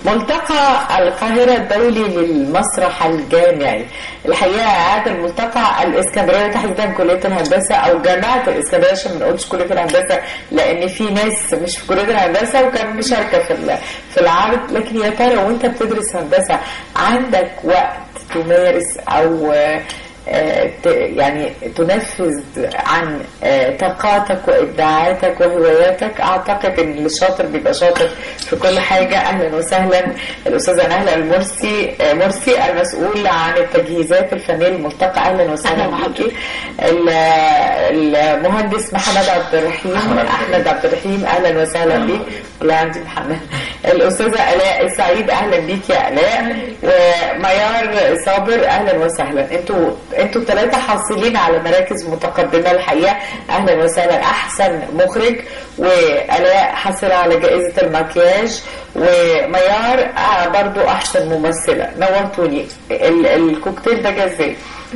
ملتقى القاهرة الدولي للمسرح الجامعي الحقيقة هذا الملتقى الإسكندرية تحديدا كلية الهندسة أو جامعة الإسكندرية عشان ما نقولش كلية الهندسة لأن في ناس مش في كلية الهندسة وكان مشاركة في ال- في العرض لكن يا ترى وأنت بتدرس هندسة عندك وقت تمارس أو آه، آه، ت- يعني تنفذ عن آه، طاقاتك وابداعاتك وهواياتك اعتقد ان اللي شاطر بيبقى شاطر في كل حاجه اهلا وسهلا الاستاذه نهله المرسي آه، مرسي المسؤول عن التجهيزات الفنيه للملتقى اهلا وسهلا أهلا بيكي ال- المهندس محمد عبد الرحيم أحمد عبد الرحيم. احمد عبد الرحيم اهلا وسهلا أهلا بيك بيك. والله عندي محمد الاستاذه الاء السعيد اهلا بيك يا الاء وميار صابر اهلا وسهلا انتوا انتوا الثلاثه حاصلين على مراكز متقدمه الحقيقه اهلا وسهلا احسن مخرج والاء حاصله على جائزه المكياج وميار آه، برضو احسن ممثله نورتوني ال- الكوكتيل ده جه ازاي؟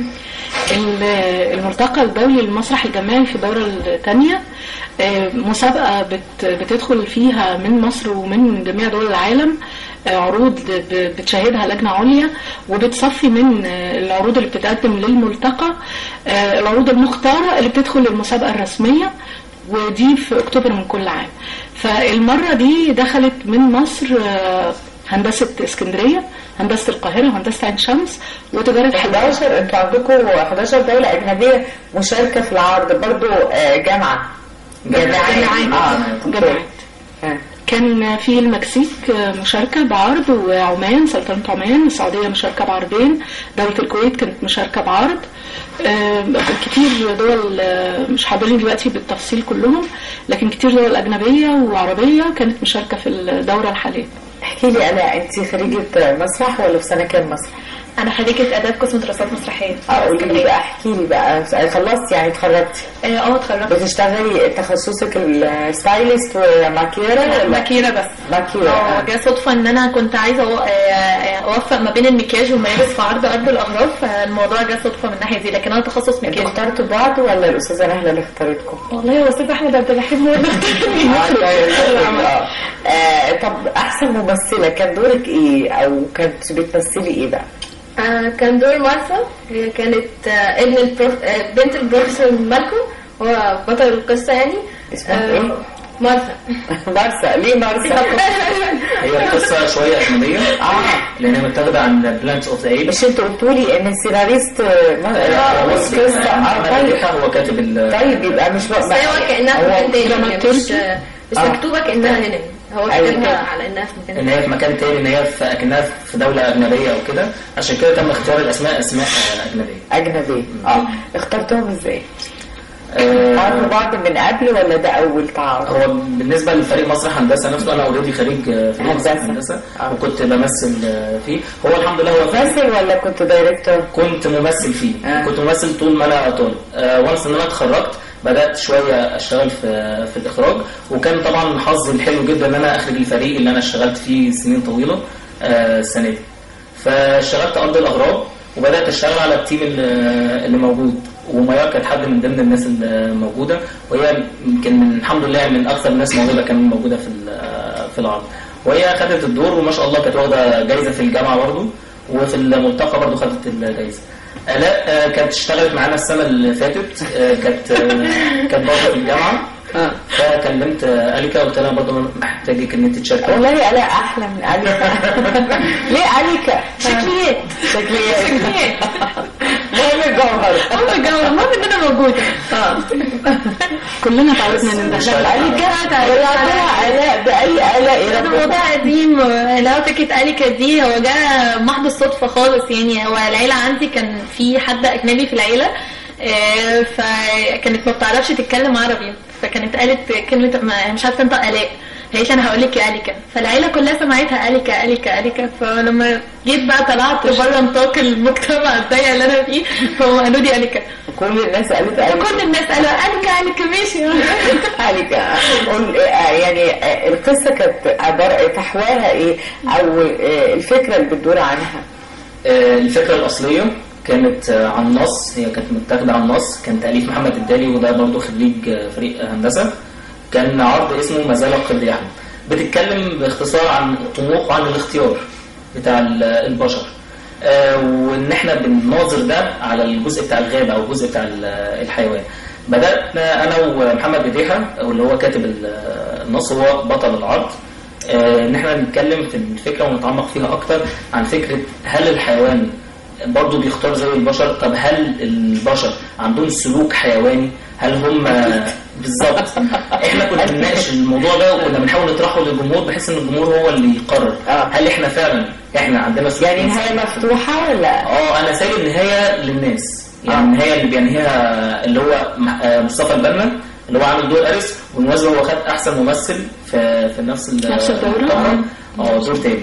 ال- الملتقى الدولي للمسرح الجماعي في الدورة الثانية آه، مسابقة بت- بتدخل فيها من مصر ومن جميع دول العالم آه، عروض ب- بتشاهدها لجنة عليا وبتصفي من آه، العروض اللي بتتقدم للملتقى آه، العروض المختارة اللي بتدخل للمسابقة الرسمية ودي في أكتوبر من كل عام فالمرة دي دخلت من مصر آه، هندسة اسكندرية هندسة القاهرة وهندسة عين شمس وتجارة حلوان 11 انتوا عندكم 11 دولة أجنبية مشاركة في العرض برضو آه، جامعة جامعات. اه جامعات آه. كان في المكسيك مشاركة بعرض وعمان سلطنة عمان السعودية مشاركة بعرضين دولة الكويت كانت مشاركة بعرض آم، كتير دول آه، مش حاضرين دلوقتي بالتفصيل كلهم لكن كتير دول أجنبية وعربية كانت مشاركة في الدورة الحالية احكي لي أنا أنت خريجة مسرح ولا في سنة كام مسرح؟ انا خريجه اداب قسم دراسات مسرحيه اه قولي لي بقى احكي لي بقى خلصتي يعني اتخرجتي اه اه اتخرجت بتشتغلي تخصصك الستايلست وماكيرة ولا ماكيره بس ماكيرة اه آه. جه صدفه ان انا كنت عايزه أو- آه، اوفق ما بين المكياج والملابس في عرض ارض الاغراب فالموضوع جه صدفه من الناحيه دي لكن انا تخصص انتوا مكياج اخترتوا بعض ولا الأستاذة نهلة اللي اختارتكم؟ والله هو استاذ احمد عبد الرحيم هو اللي اختارني آه، طيب، آه. آه، طب أحسن ممثلة كان دورك إيه أو كنت بتمثلي إيه بقى؟ آه، كان دور مارثا هي كانت آه، ابن البروف... آه، بنت البروفيسور مالكوم هو بطل القصة يعني اسمها آه، إيه؟ مارثا مارسا ليه مارسا؟ هي القصة شوية أجنبية اه لأنها متاخدة عن بلانتس أوف ذا ايج مش انتوا قلتوا لي ان السيناريست آه، قصه اه طيب هو كاتب ال طيب يبقى مش بس هي كأنها في مكان تاني يعني مش آه، مش آه. مكتوبة كأنها هنا هو أيوة. كاتبها على إنها في مكان ان هي في مكان تاني ان هي في اكنها في دوله اجنبيه او كده عشان كده تم اختيار الاسماء اسماء آه، اجنبيه اجنبي اه اخترتوهم ازاي؟ آه، عارفوا بعض من قبل ولا ده اول تعارف؟ هو بالنسبه لفريق مسرح هندسه نفسه انا اوريدي خريج آه، فريق مسرح هندسة. هندسه آه. وكنت بمثل آه، فيه هو الحمد لله هو فريق ممثل ولا كنت دايركتور؟ كنت ممثل فيه آه. كنت ممثل طول ما انا طالب آه وانس ان انا اتخرجت بدات شويه اشتغل في في الاخراج وكان طبعا حظي الحلو جدا ان انا اخرج الفريق اللي انا اشتغلت فيه سنين طويله آه السنه دي فاشتغلت ارض الاغراب وبدات اشتغل على التيم اللي اللي موجود وميار كانت حد من ضمن الناس اللي موجوده وهي يمكن من الحمد لله من اكثر الناس موهبه كمان موجوده في ال- في العرض وهي خدت الدور وما شاء الله كانت واخده جايزه في الجامعه برضه وفي الملتقى برضه خدت الجايزه آلاء آه، كانت اشتغلت معانا السنة اللي فاتت آه، كانت آه، كانت برضه في الجامعة اه فكلمت آه، أليكا قلت لها برضه محتاجك إن أنت تشاركي والله الاء احلى من اليكا ليه اليكا؟ شكليات شكليات مهم الجوهر المهم الجو المهم ان انا موجوده اه كلنا تعودنا ان مش ندخل عارف. اليكا ولعبها الاء باي الاء يا ده رب موضوع قديم لا فكرة أليكا دي هو جه محض الصدفة خالص يعني هو العيلة عندي كان في حد أجنبي في العيلة آه، فكانت ما بتعرفش تتكلم عربي فكانت قالت كلمة ما- مش عارفة تنطق آلاء قالت لي انا هقول لك يا اليكا فالعيله كلها سمعتها اليكا اليكا اليكا فلما جيت بقى طلعت بره نطاق المجتمع الضيق اللي انا فيه فهم قالوا لي اليكا كل الناس قالت اليكا كل الناس قالوا اليكا اليكا ماشي اليكا قول آه، يعني آه، القصه كانت عباره تحواها ايه او آه، الفكره اللي بتدور عنها آه، الفكرة الأصلية كانت آه، عن نص هي كانت متاخدة عن نص كان تأليف محمد الدالي وده برضه خريج آه، فريق هندسة كان عرض اسمه ما زال القرد يحلم بتتكلم باختصار عن الطموح وعن الاختيار بتاع ال- البشر آه، وان احنا بنناظر ده على الجزء بتاع الغابه او الجزء بتاع ال- الحيوان بدأنا أنا ومحمد بديحة واللي هو كاتب ال- النص هو بطل العرض آه، إن إحنا نتكلم في الفكرة ونتعمق فيها أكتر عن فكرة هل الحيوان برضه بيختار زي البشر طب هل البشر عندهم سلوك حيواني هل هم بالظبط احنا كنا بنناقش الموضوع ده وكنا بنحاول نطرحه للجمهور بحيث ان الجمهور هو اللي يقرر آه. هل احنا فعلا احنا عندنا سلوك يعني نهاية مفتوحة ولا اه انا سايب النهايه للناس يعني آه. النهايه اللي بينهيها اللي هو م- آه، مصطفى البنا اللي هو عامل دور ارس وبالمناسبه هو خد احسن ممثل في في نفس ال- نفس الدورة؟ الدورة. اه دور تاني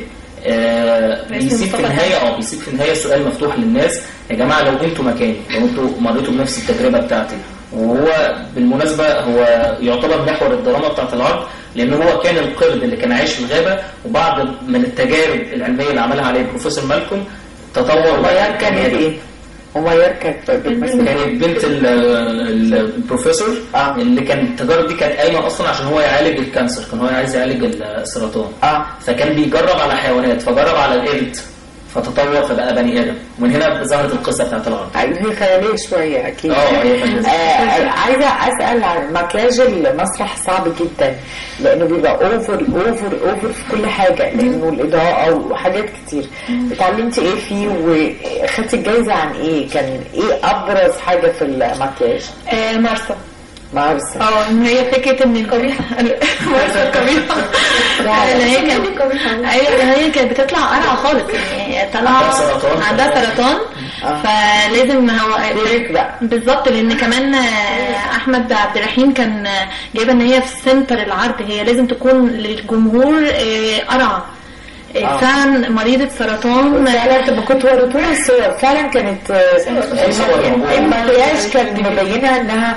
آه بيسيب في النهايه اه بيسيب في النهايه سؤال مفتوح للناس يا جماعه لو انتوا مكاني لو انتوا مريتوا بنفس التجربه بتاعتي وهو بالمناسبه هو يعتبر محور الدراما بتاعت العرض لان هو كان القرد اللي كان عايش في الغابه وبعد من التجارب العلميه اللي عملها عليه بروفيسور مالكوم تطور وميار كانت ايه؟ وميار كانت بتمثل كانت بنت ال- ال- البروفيسور آه. اللي كان التجارب دي كانت قايمه اصلا عشان هو يعالج الكانسر كان هو عايز يعالج السرطان اه فكان بيجرب على حيوانات فجرب على القرد فتطور فبقى بني ادم ومن هنا ظهرت القصه بتاعت العرض أيوة، هي خيالية شوية أكيد اه هي فانتازيا. آه، عايزة أسأل عن مكياج المسرح صعب جدا لأنه بيبقى أوفر أوفر أوفر في كل حاجة لأنه الإضاءة وحاجات كتير اتعلمتي إيه فيه وخدتي الجايزة عن إيه؟ كان إيه أبرز حاجة في المكياج؟ آه مرسى مارسة اه ان هي فكره ان القبيحه مرسى القبيحه فعلا. ان هي كانت ايوه ان هي كانت بتطلع قرعه خالص يعني طالعه عندها سرطان. عندها سرطان آه. فلازم هو دورك بقى. بالظبط لان كمان آه، احمد عبد الرحيم كان آه، جايبه ان هي في سنتر العرض هي لازم تكون للجمهور آه، قرعه آه، آه. فعلا مريضة سرطان فعلا لما كنت وريتونا الصور فعلا كانت آه، الم- المكياج كان مبينة إنها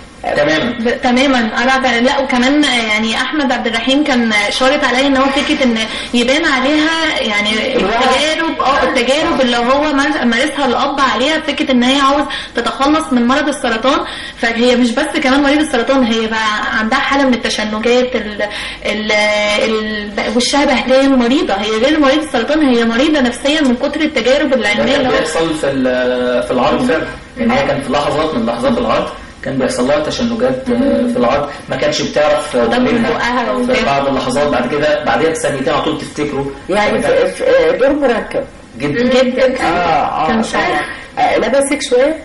تماما ب- تماما انا لا وكمان يعني احمد عبد الرحيم كان شارط عليا ان هو فكره ان يبان عليها يعني التجارب اه التجارب اللي هو مار- مارسها الاب عليها فكره ان هي عاوز تتخلص من مرض السرطان فهي مش بس كمان مريض السرطان هي بقى عندها حاله من التشنجات ال ال ال وشها بهتان مريضه هي غير مريض السرطان هي مريضه نفسيا من كتر التجارب ده العلميه كان اللي هو بيحصل في ال- في العرض فعلا يعني هي كان في لحظات من لحظات العرض كان بيحصل لها تشنجات آه، في العرض ما كانش بتعرف آه، ده من تقولها بقها في وبتاع. بعض اللحظات بعد كده بعدها بثانيتين على طول تفتكروا يعني في في دور مركب جدا جدا اه اه كان طبعاً. آه، لبسك شوية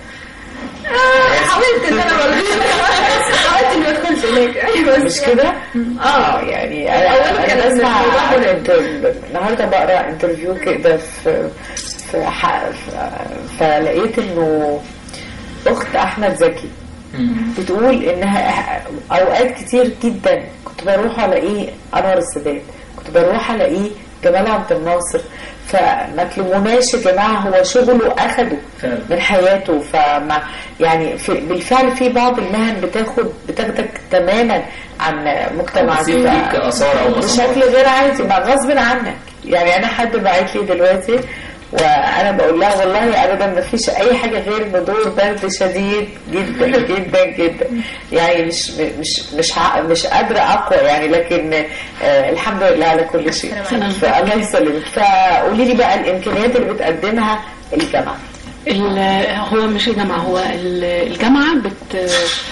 حاولت ان انا حاولت اني ما ادخلش هناك أيوة، بس مش كده؟ اه اه يعني انا أولاً انا كان بسمع الموضوع عن مرعب. انتر- النهارده بقرا انترفيو كده في في ح- ف- فلقيت انه اخت احمد زكي مم. بتقول انها اوقات كتير جدا كنت بروح الاقيه انور السادات كنت بروح الاقيه جمال عبد الناصر فما تلوموناش يا جماعه هو شغله اخده فعلا. من حياته فما يعني في بالفعل في بعض المهن بتاخد بتاخدك تماما عن مجتمعك بتسيب ف- فيك آثار أو بصمات. بشكل غير عادي ما غصب عنك يعني انا حد بعت لي دلوقتي وانا بقول لها والله ابدا ما فيش اي حاجه غير ان دور برد شديد جدا جدا جدا يعني مش مش مش ع- مش قادره اقوى يعني لكن آه الحمد لله على كل شيء سلام. فالله يسلمك فقولي لي بقى الامكانيات اللي بتقدمها الجامعه ال- هو مش الجامعة هو ال- الجامعة بت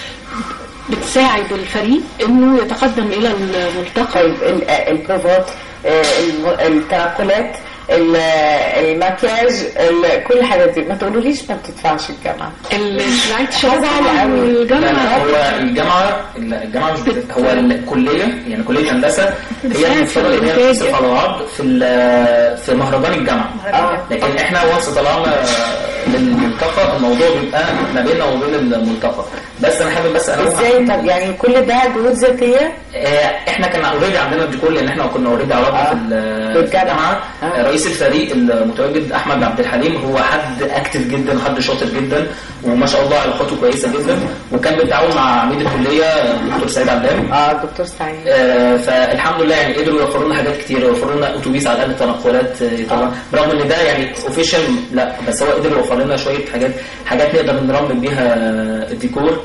بتساعد الفريق انه يتقدم الى الملتقى طيب ال- آه، البروفات آه، الم- التنقلات ال- المكياج ال- كل الحاجات دي ما تقولوليش ما بتدفعش الجامعه اللايت شو هزعل قوي. لا لا الجامعة هو الجامعة لا، الجامعة مش بت... هو الكلية يعني كلية هندسة هي بتساعد في المفترض ان هي الإنتاج. بتصرف على العرض في ال- في مهرجان الجامعة آه. لكن احنا وانس طلعنا للملتقى الموضوع بيبقى ما بيننا وبين الملتقى بس انا حابب بس انا ازاي طب يعني كل ده جهود ذاتيه آه، احنا كان اوريدي عندنا الديكور لان احنا كنا اوريدي عرضنا آه. في ال- في في الجامعه آه. آه، رئيس الفريق المتواجد احمد عبد الحليم هو حد اكتف جدا وحد شاطر جدا وما شاء الله علاقاته كويسه جدا وكان بالتعاون مع عميد الكليه الدكتور سعيد علام اه دكتور سعيد آه، فالحمد لله يعني قدروا يوفروا لنا حاجات كتير يوفروا لنا اتوبيس على الاقل تنقلات آه، طبعا برغم ان ده يعني اوفيشال لا بس هو قدر يوفر لنا شويه حاجات حاجات نقدر نرمم بيها الديكور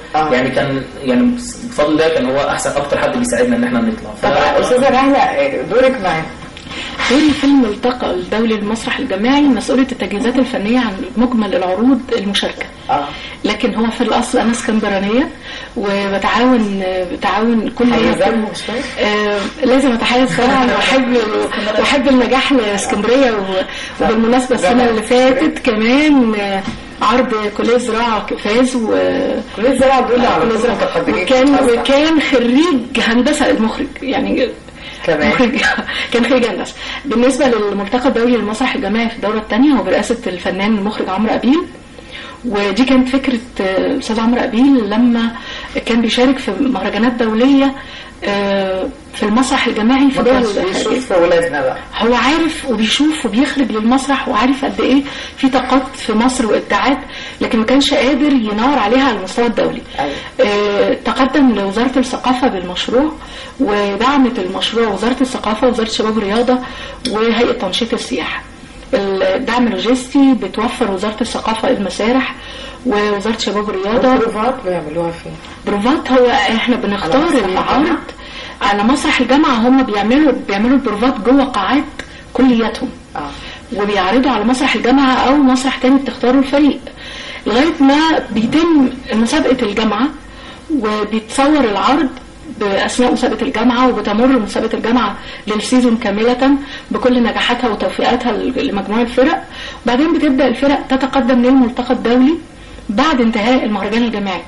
آه. يعني كان يعني بفضل الله كان هو احسن اكتر حد بيساعدنا ان احنا نطلع طب استاذه رهله دورك معانا دوري في الملتقى الدولي للمسرح الجماعي مسؤولة التجهيزات الفنية عن مجمل العروض المشاركة اه لكن هو في الأصل أنا اسكندرانية وبتعاون بتعاون كل هيزمهم شويه آه، لازم اتحيز طبعا واحب واحب النجاح لاسكندريه و- وبالمناسبه السنه اللي فاتت كمان آه، عرض كليه زراعه فاز و كليه الزراعه دول على كلية طول زراعة. متقدمين وكان أصلاً. وكان خريج هندسه المخرج يعني كمان مخرج كان خريج هندسه بالنسبه للملتقى الدولي للمسرح الجماعي في الدوره الثانيه هو برئاسه الفنان المخرج عمرو ابيل ودي كانت فكرة آه، الأستاذ عمرو أبيل لما كان بيشارك في مهرجانات دولية آه، في المسرح الجماعي في ما دول كانش الخارجية. بيشوف ولادنا بقى هو عارف وبيشوف وبيخرج للمسرح وعارف قد ايه في طاقات في مصر وابداعات لكن ما كانش قادر ينور عليها على المستوى الدولي. أيوة. آه، تقدم لوزاره الثقافه بالمشروع ودعمت المشروع وزاره الثقافه ووزاره الشباب والرياضه وهيئه تنشيط السياحه. الدعم اللوجستي بتوفر وزاره الثقافه المسارح ووزاره الشباب والرياضه البروفات بيعملوها فين؟ بروفات هو احنا بنختار مسرح العرض الجامعة؟ على مسرح الجامعه هم بيعملوا بيعملوا البروفات جوه قاعات كلياتهم اه وبيعرضوا على مسرح الجامعه او مسرح تاني بتختاروا الفريق لغايه ما بيتم مسابقه الجامعه وبيتصور العرض باثناء مسابقه الجامعه وبتمر مسابقه الجامعه للسيزون كامله بكل نجاحاتها وتوفيقاتها لمجموعه الفرق وبعدين بتبدا الفرق تتقدم للملتقى الدولي بعد انتهاء المهرجان الجماعي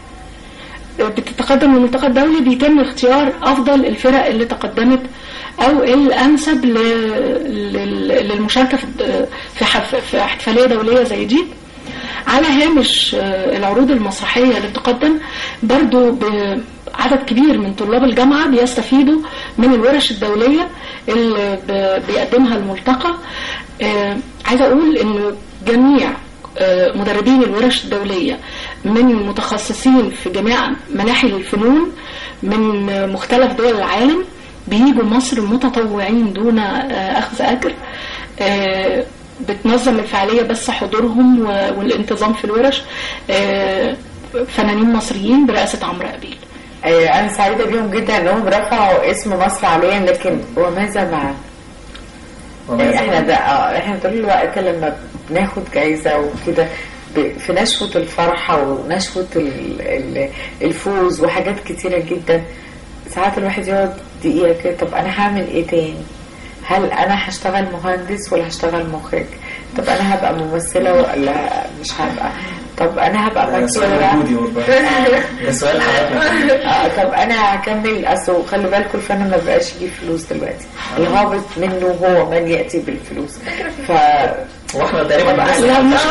بتتقدم للملتقى الدولي بيتم اختيار افضل الفرق اللي تقدمت او الانسب ل- لل- للمشاركه في- في حف- في احتفاليه دوليه زي دي على هامش آه، العروض المسرحيه اللي بتقدم برضو بعدد كبير من طلاب الجامعه بيستفيدوا من الورش الدوليه اللي ب- بيقدمها الملتقى آه، عايزه اقول ان جميع آه، مدربين الورش الدولية من متخصصين في جميع مناحي الفنون من آه، مختلف دول العالم بيجوا مصر متطوعين دون آه، أخذ أجر آه، بتنظم الفعالية بس حضورهم و- والانتظام في الورش آه، فنانين مصريين برئاسة عمرو أبيل آه، انا سعيده بيهم جدا انهم رفعوا اسم مصر عاليا لكن وماذا بعد؟ يعني احنا ده اه احنا طول الوقت لما بناخد جايزه وكده ب- في نشوة الفرحة ونشوة ال- ال- الفوز وحاجات كتيرة جدا ساعات الواحد يقعد دقيقة كده طب أنا هعمل إيه تاني؟ هل أنا هشتغل مهندس ولا هشتغل مخرج؟ طب أنا هبقى ممثلة ولا مش هبقى؟ طب أنا هبقى ده سؤال مكيرة وجودي والله ده سؤال حضرتك آه طب انا هكمل اصل خلي بالكم الفن ما بقاش يجيب فلوس دلوقتي الهابط منه هو من ياتي بالفلوس ف هو احنا تقريبا طب بنسأل- لا مش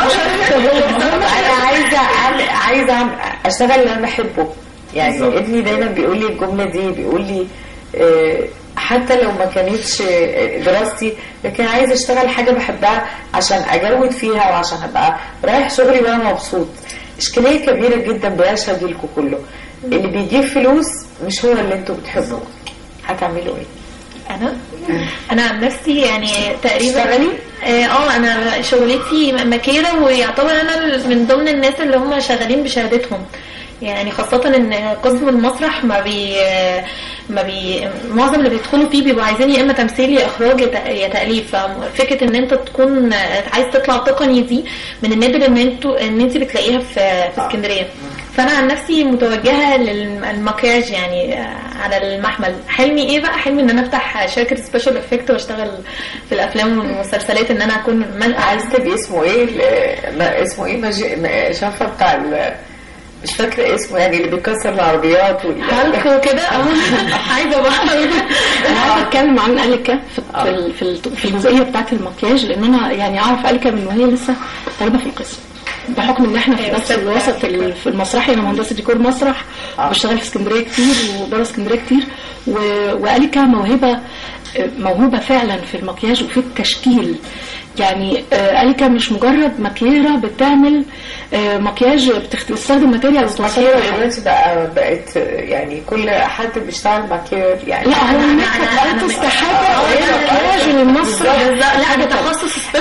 انا عايزه أعمل- عايزه أعمل- اشتغل اللي انا بحبه يعني بالظبط. ابني دايما بيقول لي الجمله دي بيقول لي آه، حتى لو ما كانتش آه، دراستي لكن عايز اشتغل حاجه بحبها عشان اجود فيها وعشان ابقى رايح شغلي وانا مبسوط اشكاليه كبيره جدا بيعيشها جيلكم كله اللي بيجيب فلوس مش هو اللي انتوا بتحبوه هتعملوا ايه؟ انا انا عن نفسي يعني تقريبا تشتغلي؟ اه آه، انا شغلتي مكيره ويعتبر انا من ضمن الناس اللي هم شغالين بشهادتهم يعني خاصة ان قسم المسرح ما بي ما بي معظم اللي بيدخلوا فيه بيبقوا عايزين يا اما تمثيل يا اخراج يا تق- يا تاليف ففكره ان انت تكون عايز تطلع تقني دي من النادر ان انتوا ان انت بتلاقيها في في اسكندريه فانا عن نفسي متوجهه للمكياج يعني آه، على المحمل حلمي ايه بقى حلمي ان انا افتح شركه سبيشال افكت واشتغل في الافلام والمسلسلات ان انا اكون من عايز تبقي اسمه ايه ال- ما اسمه ايه مجي... ما- شافه بتاع ال... مش فاكره اسمه يعني اللي بيكسر العربيات وال... هالك وكده اه عايزه بقى انا عايزه اتكلم عن اليكا في في ال- في ال- في الجزئيه بتاعه المكياج لان انا يعني اعرف اليكا من وهي لسه طالبه في القسم بحكم ان احنا في أيوة، نفس ستة. الوسط ال- في المسرحي انا مهندسه ديكور مسرح آه. وبشتغل في اسكندريه كتير وبره اسكندريه كتير و- واليكا موهبه موهوبه فعلا في المكياج وفي التشكيل يعني آه، اليكا مش مجرد مكيره بتعمل آه، مكياج بتخت- بتستخدم ماتيريال ماكير وتوصلها دلوقتي بقى بقت يعني كل حد بيشتغل ماكير يعني لا هو أنا- الميك أنا- اب أنا- ارتست حاجه آه، غير أنا- المكياج للمصري لا ده تخصص سبيشال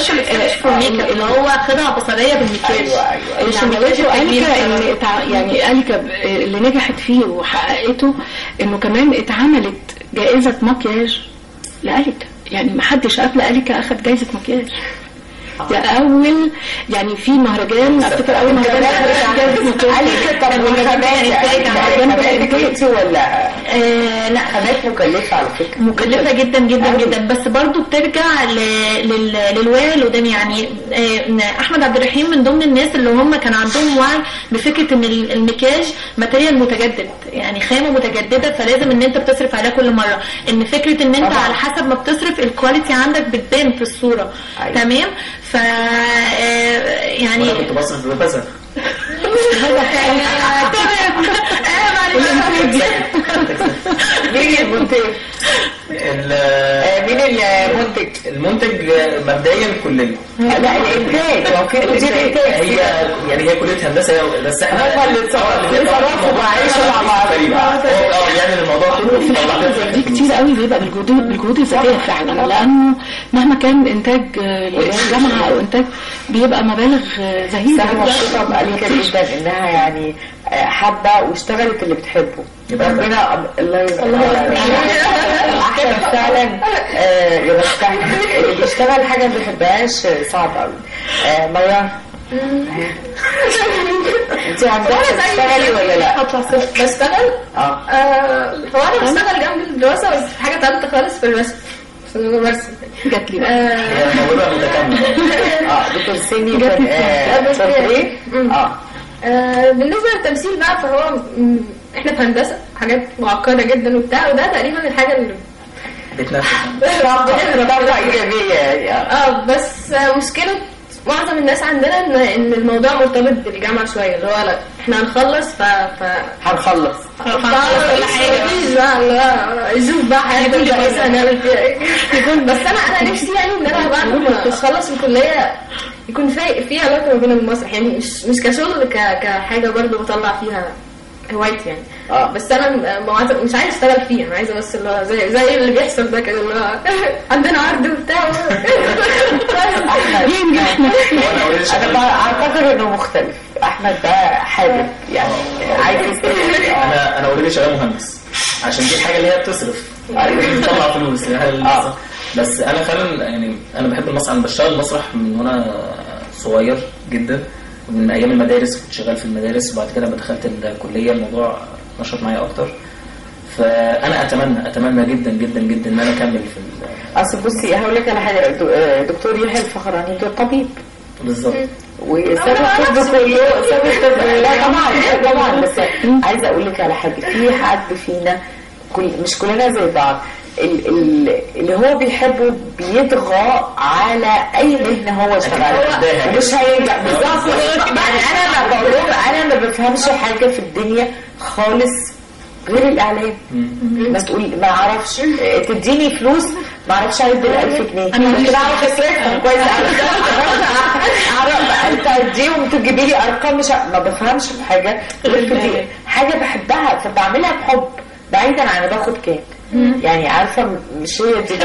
سبيشال فور ميك اب اللي هو خدعه بصريه بالمكياج ايوه ايوه اللي يعني عملته وجه تجميل أليكا كمان. ان تع- يعني أليكا ب- اللي نجحت فيه وحققته انه كمان اتعملت جائزة مكياج لأليكا يعني ما حدش قبل أليكا أخد جائزة مكياج ده أول يعني في مهرجان أفتكر أول مهرجان أخد جائزة مكياج عليك طب والخامات خامات انت ولا آه لا خامات مكلفة على فكرة مكلفة جدا جدا أوي. جدا بس برضو بترجع ل- لل- للوعي اللي قدام يعني آه، احمد عبد الرحيم من ضمن الناس اللي هم كان عندهم وعي بفكره ان ال- المكياج ماتيريال متجدد يعني خامه متجدده فلازم ان انت بتصرف عليها كل مره ان فكره ان انت طبعا. على حسب ما بتصرف الكواليتي عندك بتبان في الصوره أيوة. تمام ف آه، يعني انا كنت بصرف ببذل مين المنتج؟ ال- آه، مين المنتج؟ المنتج مبدئيا كلنا لا الانتاج هو في مدير انتاج هي يعني هي كليه هندسه بس احنا هم اللي اتصرفوا اتصرفوا وعايشوا مع بعض فريق. هو اه بيعمل الموضوع كله في ويطلع الحاجات لنا دي كتير قوي بيبقى بالجهود بالجهود الذاتيه فعلا لانه مهما كان انتاج آه، الجامعه او انتاج بيبقى مبالغ آه، بس انا زهيده مبسوطه بأليكا جدا انها يعني آه، حابه واشتغلت اللي بتحبه يبقى ربنا الله يرضى احنا فعلا آه، يا بختها اللي بيشتغل حاجه ما بيحبهاش آه، صعب قوي آه، ميار انت عندك تشتغلي ولا لا؟ هطلع صفر بشتغل اه آه، هو انا بشتغل جنب الدراسه بس في حاجه تالته خالص في الرسم في الرسم جات لي بقى. آه، هي موهبه متكامله اه دكتور سامي كان آه، شاطرين اه آه، بالنسبه للتمثيل بقى فهو م، احنا في هندسه حاجات معقده جدا وبتاع وده تقريبا الحاجه اللي بتنافس طاقه طاقه ايجابيه يعني آه. اه بس آه، مشكله معظم الناس عندنا ان ان الموضوع مرتبط بالجامعه شويه اللي هو لا احنا هنخلص ف ف هنخلص هنخلص كل حاجه مفيش بقى اللي هو شوف بقى حياتك كويسه هنعمل فيها ايه بس انا انا نفسي يعني ان انا بعد ما اخلص الكليه يكون في في علاقه ما بين المسرح يعني مش مش كشغل ك كحاجه برضه بطلع فيها هوايتي يعني اه بس انا م- موعد- مش عايزه اشتغل فيه انا عايزه بس اللي هو زي زي اللي بيحصل ده كده اللي هو عندنا عرض وبتاع ينجح نفسه وانا اوريدي انا شغال بقى اعتقد انه مختلف احمد ده حابب يعني عايز يستفيد آه. انا انا اوريدي شغال مهندس عشان دي الحاجه اللي هي بتصرف بتطلع فلوس يعني آه. بس انا فعلا يعني انا بحب المسرح انا بشتغل مسرح من وانا صغير جدا من ايام المدارس كنت شغال في المدارس وبعد كده لما دخلت الكليه الموضوع نشط معايا اكتر فانا اتمنى اتمنى جدا جدا جدا ان انا اكمل في ال- اصل بصي هقول لك على حاجه دو- آه، دكتور يحيى الفخراني ده طبيب بالظبط وساب الطب كله ساب الطب لا طبعا طبعا بس عايزه اقول لك على حاجه في حد فينا كل مش كلنا زي بعض ال- ال- اللي هو بيحبه بيطغى على اي مهنه هو شغالها أكيد. مش هينجح بالظبط يعني انا ما بقول انا ما بفهمش حاجه في الدنيا خالص غير الاعلام الناس تقول ما اعرفش اه، تديني فلوس ما اعرفش اعد ال 1000 جنيه أنا ممكن اعرف اصرفهم كويس قوي اعرف انت تديهم تجيبي لي ارقام مش ع- ما بفهمش في حاجه غير في دي حاجه بحبها فبعملها بحب بعيدا عن أنا باخد كام يعني عارفه م- مش هي دي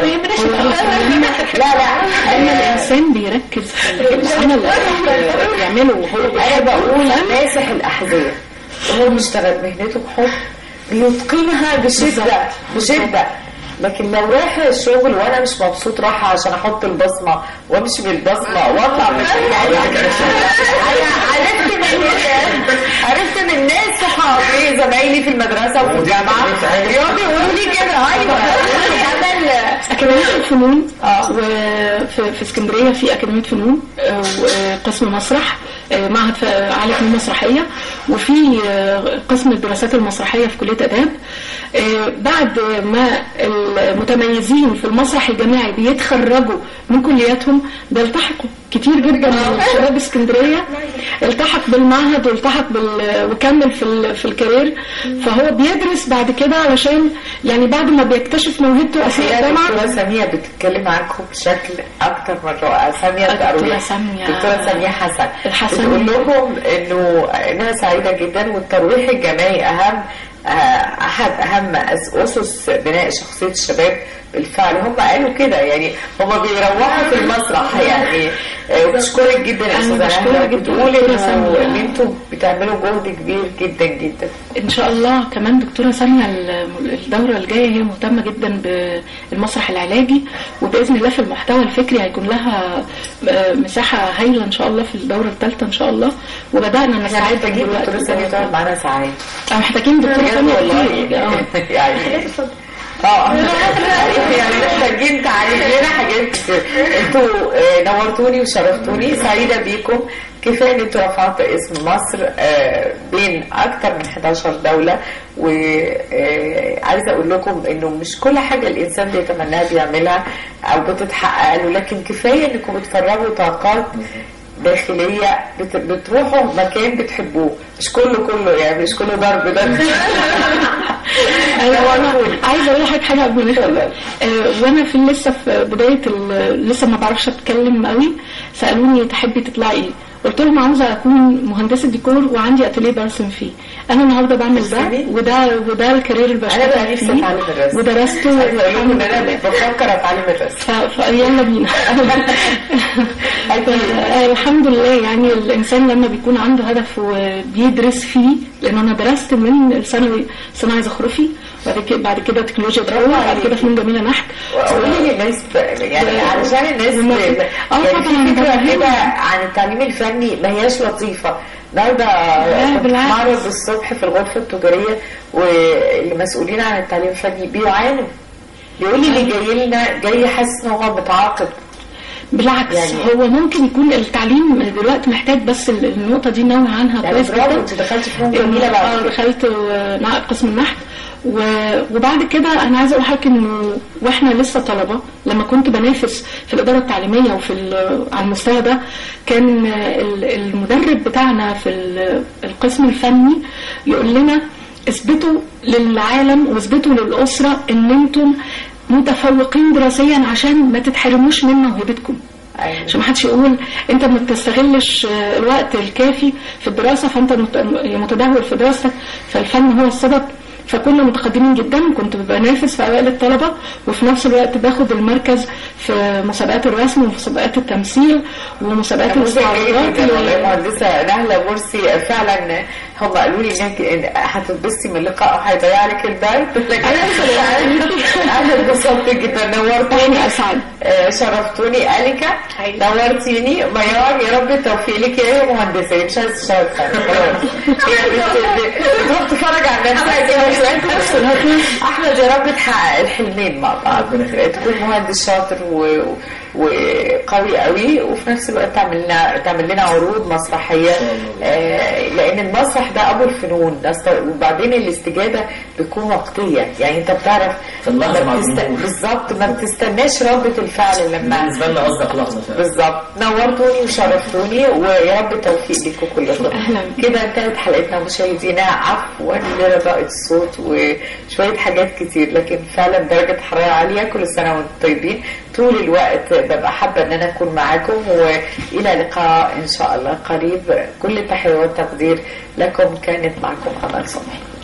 لا لا ان انا الانسان بيركز في العمل اللي يعمله وهو انا بيحب بقول ماسح الاحذيه وهو بيشتغل مهنته بحب بيتقنها بشده بشده لكن لو رايح الشغل وانا مش مبسوط رايحه عشان احط البصمه وامشي بالبصمه واطلع من يعني انا عرفت من الناس عرفت من ناس صحابي زمايلي في المدرسه وفي الجامعه يقعدوا يقولوا لي كده ايوه عمل أكاديمية الفنون وفي في اسكندرية في أكاديمية فنون آه، وقسم مسرح آه، معهد ف- عالي فنون مسرحية وفي آه، قسم الدراسات المسرحية في كلية آداب آه، بعد ما المتميزين في المسرح الجامعي بيتخرجوا من كلياتهم بيلتحقوا كتير جدا من شباب اسكندرية التحق بالمعهد والتحق بال... وكمل في ال... في الكارير فهو بيدرس بعد كده علشان يعني بعد ما بيكتشف موهبته اثناء هي الجامعه دكتورة سامية بتتكلم معاكم بشكل أكتر من رائع سامية دكتورة الترويح سامية. دكتورة سامية حسن الحسن. بتقول لكم إنه إنها سعيدة جدا والترويح الجماعي أهم آه، أحد أهم أس- أسس بناء شخصية الشباب بالفعل هم قالوا كده يعني هم بيروحوا في المسرح يعني آه، بشكرك جدا يا أنا استاذه بشكرك نهله جدا. بتقول دكتورة انه سامية. ان انتوا بتعملوا جهد كبير جدا جدا ان شاء الله كمان دكتوره ساميه الم- الدوره الجايه هي مهتمه جدا بالمسرح العلاجي وباذن الله في المحتوى الفكري هيكون لها آه، مساحه هايله ان شاء الله في الدوره الثالثه ان شاء الله وبدانا احنا نساعدها محتاجين دلوقتي. دكتوره ساميه تقعد معانا ساعات آه، محتاجين دكتوره بجد ساميه والله كتير. آه. يعني اه يعني محتاجين تعلم لنا حاجات كتير انتوا آه، نورتوني وشرفتوني سعيده بيكم كفايه ان انتوا رفعتوا اسم مصر آه، بين اكتر من 11 دوله وعايزه اقول لكم انه مش كل حاجه الانسان بيتمناها بيعملها او بتتحقق له لكن كفايه انكم بتفرغوا طاقات داخلية بت- بتروحوا مكان بتحبوه مش كله كله يعني مش كله ضرب ده ايوه انا عايزه اقول لحضرتك حاجه قبل ما نختم آه، وانا في لسه في بدايه ال- لسه ما بعرفش اتكلم قوي سالوني تحبي تطلعي ايه قلت لهم عاوزه اكون مهندسه ديكور وعندي اتيليه برسم فيه انا النهارده بعمل ده ترسمي؟ وده وده الكارير اللي انا بقى بشتغل نفسي فيه اتعلم الرسم ودرسته عايزه اقول لكم ان انا الحمد لله. بفكر اتعلم الرسم ف- فيلا بينا آه، الحمد لله يعني الانسان لما بيكون عنده هدف وبيدرس فيه لان انا درست من الثانوي صناعي زخرفي بعد كده بعد كده تكنولوجيا بترول بعد كده فنون جميله نحت قولي للناس ب- يعني علشان الناس ب- وما- يعني آه في طبعاً، فكره ده كده عن التعليم الفني ما هياش لطيفه النهارده كنت بالعكس. معرض الصبح في الغرفه التجاريه والمسؤولين عن التعليم الفني بيعانوا بيقول لي اللي جاي لنا جاي حاسس ان هو متعاقب بالعكس يعني- يعني هو ممكن يكون التعليم دلوقتي محتاج بس ال- النقطه دي نوع عنها يعني كويس برافو جدا انت دخلتي فنون إنه- جميله اه بعد كده. دخلت آه، نع- قسم النحت و- وبعد كده انا عايزه اقول لحضرتك انه واحنا لسه طلبه لما كنت بنافس في الاداره التعليميه وفي ال- على المستوى ده كان آه، ال- المدرب بتاعنا في ال- القسم الفني يقول لنا اثبتوا للعالم واثبتوا للاسره ان انتم متفوقين دراسيا عشان ما تتحرموش من موهبتكم أيوة. عشان ما حدش يقول انت ما بتستغلش آه، الوقت الكافي في الدراسه فانت مت- متدهور في دراستك فالفن هو السبب فكنا متقدمين جدا كنت بنافس في اوائل الطلبه وفي نفس الوقت باخد المركز في مسابقات الرسم ومسابقات التمثيل ومسابقات نموذج جيد الاستعراضات جدا والله مهندسة نهلة مرسي فعلا هم قالوا لي انك إن هتتبسطي من اللقاء وهيضيع لك البرد لكن انا اتبسطت جدا نورتوني وانا اسعد آه، شرفتوني أليكا نورتيني ميار يا رب التوفيق لك يا مهندسة مش عايز تشتغل سنة خلاص يعني بت- بتروح تتفرج على نفسك كده شوية. أحمد يا رب تحقق الحلمين مع بعض تكون مهندس شاطر و... وقوي قوي وفي نفس الوقت تعمل لنا تعمل لنا عروض مسرحيه آه لان المسرح ده ابو الفنون ده است- وبعدين الاستجابه بتكون وقتيه يعني انت بتعرف في اللحظة ما مع بتست- الجمهور. بالظبط ما بتستناش ردة الفعل لما بالنسبه لنا قصدك لحظه فعلا بالظبط نورتوني وشرفتوني ويا رب التوفيق لكم كلكم أهلاً. كده انتهت حلقتنا مشاهدينا عفوا لرضاء الصوت وشويه حاجات كتير لكن فعلا درجه حراره عاليه كل سنه وانتم طيبين طول الوقت ببقى حابه ان انا اكون معاكم والى لقاء ان شاء الله قريب كل التحيه والتقدير لكم كانت معكم امل صبحي